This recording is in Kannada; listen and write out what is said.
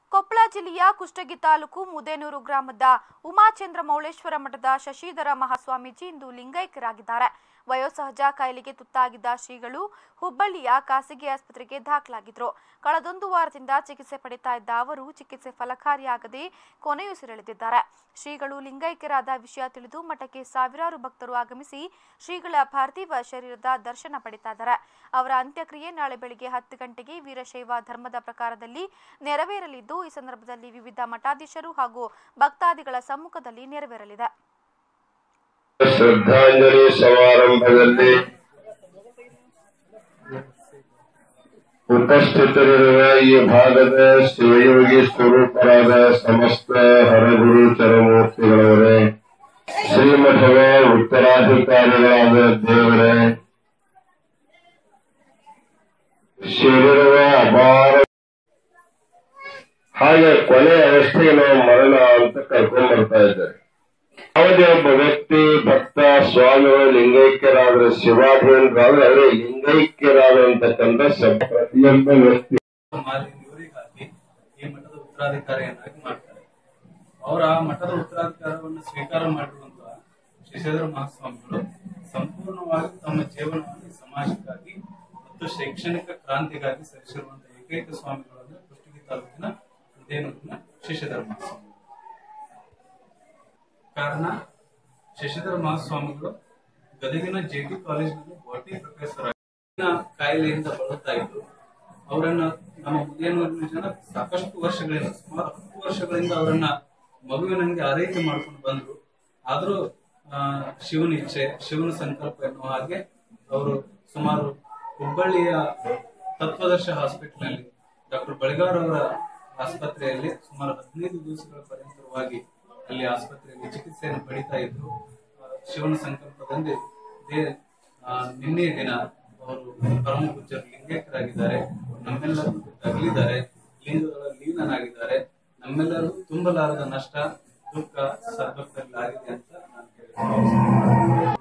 ಕೊಪ್ಪಳ ಜಿಲ್ಲೆಯ ಕುಷ್ಟಗಿ ತಾಲೂಕು ಮುದೇನೂರು ಗ್ರಾಮದ ಉಮಾಚಂದ್ರ ಮೌಳೇಶ್ವರ ಮಠದ ಶಶಿಧರ ಮಹಾಸ್ವಾಮೀಜಿ ಇಂದು ಲಿಂಗೈಕ್ಯರಾಗಿದ್ದಾರೆ ವಯೋಸಹಜ ಕಾಯಿಲೆಗೆ ತುತ್ತಾಗಿದ್ದ ಶ್ರೀಗಳು ಹುಬ್ಬಳ್ಳಿಯ ಖಾಸಗಿ ಆಸ್ಪತ್ರೆಗೆ ದಾಖಲಾಗಿದ್ರು ಕಳೆದೊಂದು ವಾರದಿಂದ ಚಿಕಿತ್ಸೆ ಪಡಿತಾ ಇದ್ದ ಅವರು ಚಿಕಿತ್ಸೆ ಫಲಕಾರಿಯಾಗದೆ ಕೊನೆಯುಸಿರೆಳೆದಿದ್ದಾರೆ ಶ್ರೀಗಳು ಲಿಂಗೈಕ್ಯರಾದ ವಿಷಯ ತಿಳಿದು ಮಠಕ್ಕೆ ಸಾವಿರಾರು ಭಕ್ತರು ಆಗಮಿಸಿ ಶ್ರೀಗಳ ಪಾರ್ಥಿವ ಶರೀರದ ದರ್ಶನ ಪಡಿತಾ ಇದ್ದಾರೆ ಅವರ ಅಂತ್ಯಕ್ರಿಯೆ ನಾಳೆ ಬೆಳಿಗ್ಗೆ ಹತ್ತು ಗಂಟೆಗೆ ವೀರಶೈವ ಧರ್ಮದ ಪ್ರಕಾರದಲ್ಲಿ ನೆರವೇರಲಿದ್ದು ಈ ಸಂದರ್ಭದಲ್ಲಿ ವಿವಿಧ ಮಠಾಧೀಶರು ಹಾಗೂ ಭಕ್ತಾದಿಗಳ ಸಮ್ಮುಖದಲ್ಲಿ ನೆರವೇರಲಿದೆ ಶ್ರದ್ಧಾಂಜಲಿ ಸಮಾರಂಭದಲ್ಲಿ ಉಪಸ್ಥಿತರಿರುವ ಈ ಭಾಗದ ಶಿವಯೋಗಿ ಸ್ವರೂಪರಾದ ಸಮಸ್ತ ಹರಗುರು ಚರಮೂರ್ತಿಗಳವರೇ ಶ್ರೀಮಠದ ಉತ್ತರಾಧಿಕಾರಿಗಳಾದ ದೇವರೇ ಶರೀರದ ಅಪಾರ ಹಾಗೆ ಕೊನೆ ಅವಸ್ಥೆಗೆ ನಾವು ಮರಣ ಅಂತ ಕರ್ಕೊಂಡ್ ಬರ್ತಾ ಇದ್ದಾರೆ ಯಾವುದೇ ಒಬ್ಬ ವ್ಯಕ್ತಿ ಭಕ್ತ ಸ್ವಾಮಿಗಳು ಲಿಂಗೈಕ್ಯರಾದ್ರೆ ಶಿವಾಧೀನರಾದ್ರೆ ಅವರೇ ಲಿಂಗೈಕ್ಯರಾದ ಅಂತಕ್ಕಂಥ ಶಬ್ದ ಪ್ರತಿಯೊಬ್ಬ ವ್ಯಕ್ತಿ ಮಾಲಿ ಇವರಿಗಾಗಿ ಈ ಮಠದ ಉತ್ತರಾಧಿಕಾರಿಯನ್ನಾಗಿ ಮಾಡ್ತಾರೆ ಅವರ ಮಠದ ಉತ್ತರಾಧಿಕಾರವನ್ನು ಸ್ವೀಕಾರ ಮಾಡಿರುವಂತಹ ಶ್ರೀಶೇಖರ ಮಹಾಸ್ವಾಮಿಗಳು ಸಂಪೂರ್ಣವಾಗಿ ತಮ್ಮ ಜೀವನವನ್ನು ಸಮಾಜಕ್ಕಾಗಿ ಮತ್ತು ಶೈಕ್ಷಣಿಕ ಕ್ರಾಂತಿಗಾಗಿ ಸಲ್ಲಿಸಿರುವಂತಹ ಏಕೈಕ ಸ್ವಾಮಿಗಳು ಅಂದ್ರೆ ಕುಷ್ಟಗಿ ತಾಲೂಕಿನ ಉದಯನೂರಿನ ಶಶಿಧರ ಮಹಾಸ್ವಾಮಿಗಳು ಕಾರಣ ಶಶಿಧರ ಮಹಾಸ್ವಾಮಿಗಳು ಗದಗಿನ ಜೆಟಿ ಕಾಲೇಜಿನಲ್ಲಿ ಬಾಟನಿ ಪ್ರೊಫೆಸರ್ ಕಾಯಿಲೆಯಿಂದ ಬಳಲ್ತಾ ಇದ್ರು ಅವರನ್ನ ನಮ್ಮ ಮುದಿಯನೂರಿನ ಜನ ಸಾಕಷ್ಟು ವರ್ಷಗಳಿಂದ ಸುಮಾರು ಹತ್ತು ವರ್ಷಗಳಿಂದ ಅವರನ್ನ ಮಗುವಿನಂಗೆ ಆರೈಕೆ ಮಾಡ್ಕೊಂಡು ಬಂದ್ರು ಆದ್ರೂ ಆ, ಶಿವನ ಇಚ್ಛೆ ಶಿವನ ಸಂಕಲ್ಪ ಎನ್ನುವ ಹಾಗೆ ಅವರು ಸುಮಾರು ಹುಬ್ಬಳ್ಳಿಯ ತತ್ವದರ್ಶ ಹಾಸ್ಪಿಟಲ್ ನಲ್ಲಿ ಡಾಕ್ಟರ್ ಬಳಿಗಾರ್ ಅವರ ಆಸ್ಪತ್ರೆಯಲ್ಲಿ ಸುಮಾರು ಹದಿನೈದು ದಿವಸಗಳ ಪರ್ಯಂತರವಾಗಿ ಅಲ್ಲಿ ಆಸ್ಪತ್ರೆಯಲ್ಲಿ ಚಿಕಿತ್ಸೆಯನ್ನು ಪಡಿತಾ ಇದ್ರು ಆ, ಶಿವನ ಸಂಕಲ್ಪದಂತೆ ಇದೇ ಆ, ನಿನ್ನೆ ದಿನ ಅವರು ಪರಮ ಪೂಜ್ಯರು ಲಿಂಗೈಕ್ಯರಾಗಿದ್ದಾರೆ ನಮ್ಮೆಲ್ಲರೂ ತಗಲಿದ್ದಾರೆ ಲಿಂಗಗಳ ಲೀನನಾಗಿದ್ದಾರೆ ನಮ್ಮೆಲ್ಲರೂ ತುಂಬಲಾರದ ನಷ್ಟ ದುಃಖ ಸರ್ವತ್ರದಲ್ಲಿ ಆಗಿದೆ ಅಂತ ನಾನು ಹೇಳ್ತೀನಿ